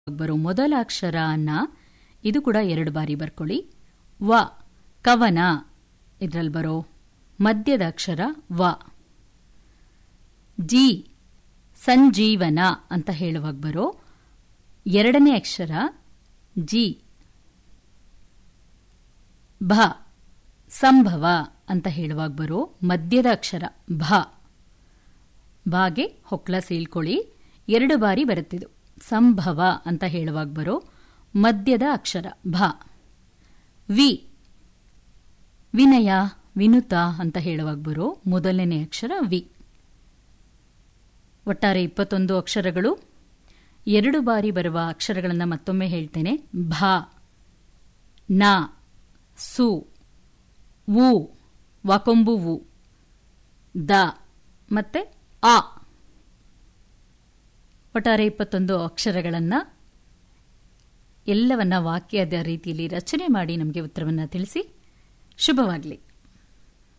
ಬರೋ ಮೊದಲ ಅಕ್ಷರ ನ ಇದು ಕೂಡ ಎರಡು ಬಾರಿ ಬರ್ಕೊಳ್ಳಿ ವ ಕವನ ಇದರಲ್ಲಿ ಬರೋ ಮಧ್ಯದ ಅಕ್ಷರ ವ ಜಿ ಸಂಜೀವನ ಅಂತ ಹೇಳುವಾಗ ಬರೋ ಎರಡನೇ ಅಕ್ಷರ ಜಿ ಭ ಸಂಭವ ಅಂತ ಹೇಳುವಾಗ ಬರೋ ಮಧ್ಯದ ಅಕ್ಷರ ಭ ಬಾಗೆ ಹೊಕ್ಲ ಸೀಳ್ಕೊಳ್ಳಿ ಎರಡು ಬಾರಿ ಬರುತ್ತಿದ್ದು ಸಂಭವ ಅಂತ ಹೇಳುವಾಗ ಬರೋ ಮಧ್ಯದ ಅಕ್ಷರ ಭ ವಿ ವಿನಯ ವಿನುತ ಅಂತ ಹೇಳುವಾಗ ಬರೋ ಮೊದಲನೇ ಅಕ್ಷರ ವಿ ಒಟ್ಟಾರೆ ಇಪ್ಪತ್ತೊಂದು ಅಕ್ಷರಗಳು ಎರಡು ಬಾರಿ ಬರುವ ಅಕ್ಷರಗಳನ್ನು ಮತ್ತೊಮ್ಮೆ ಹೇಳ್ತೇನೆ ಭ ನ ಸು ವು ವಾಕೊಂಬು ವು ದ ಮತ್ತೆ ಆ ಒಟ್ಟಾರೆ ಇಪ್ಪತ್ತೊಂದು ಅಕ್ಷರಗಳನ್ನು ಎಲ್ಲವನ್ನ ವಾಕ್ಯದ ರೀತಿಯಲ್ಲಿ ರಚನೆ ಮಾಡಿ ನಮಗೆ ಉತ್ತರವನ್ನು ತಿಳಿಸಿ ಶುಭವಾಗಲಿ